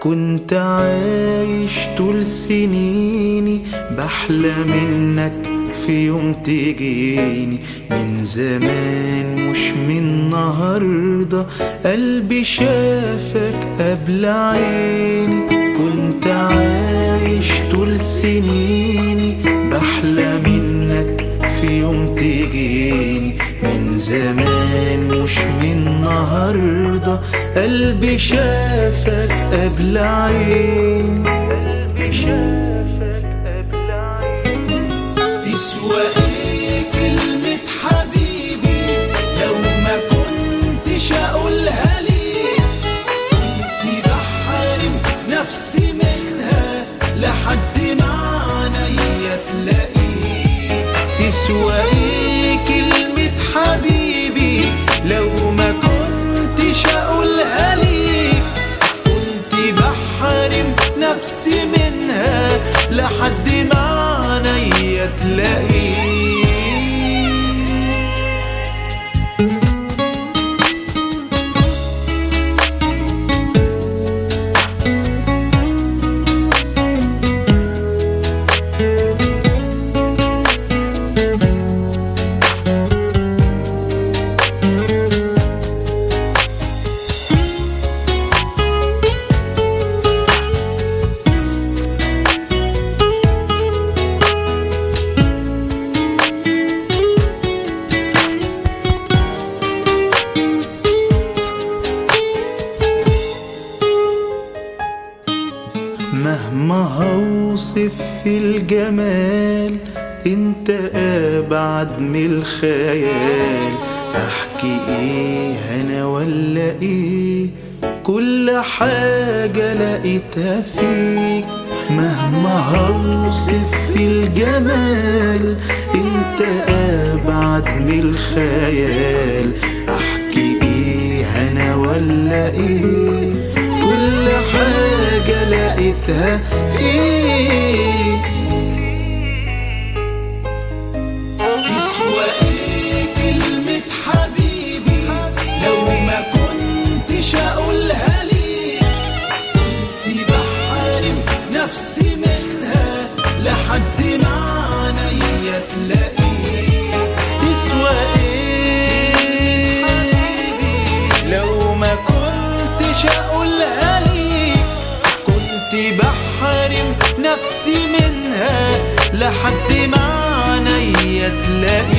كنت عايش طول سنيني بحلم انك في يوم تجيني من زمان مش من النهاردة قلبي شافك قبل عيني كنت عايش طول سنيني بحلم انك في يوم تجيني من زمان مش من النهاردة قلبي شافك قبل عيني قلبي شافك قبل عيني تسوى ايه كلمة حبيبي لو ما كنتش اقولها ليك كنت بحرم نفسي منها لحد ما عينيا تلاقيك تسوى ايه كلمة حبيبي لو ما كنتش اقولها ليك كنت بحرم نفسي منها لحد ما عينيا تلاقيك مهما هوصف في الجمال انت ابعد من الخيال احكي ايه انا ولا ايه كل حاجة لقيتها فيك مهما هوصف في الجمال انت ابعد من الخيال احكي ايه انا ولا ايه كل حاجة لقيتها فيك تسوى ايه كلمة حبيبي لو ما كنتش اقولها ليك كنت بحرم نفسي منها لحد ما عينيا تلاقيك تسوى ايه لو ما كنتش اقولها ليك كنت بحرم نفسي منها لحد ما عينيا تلاقيك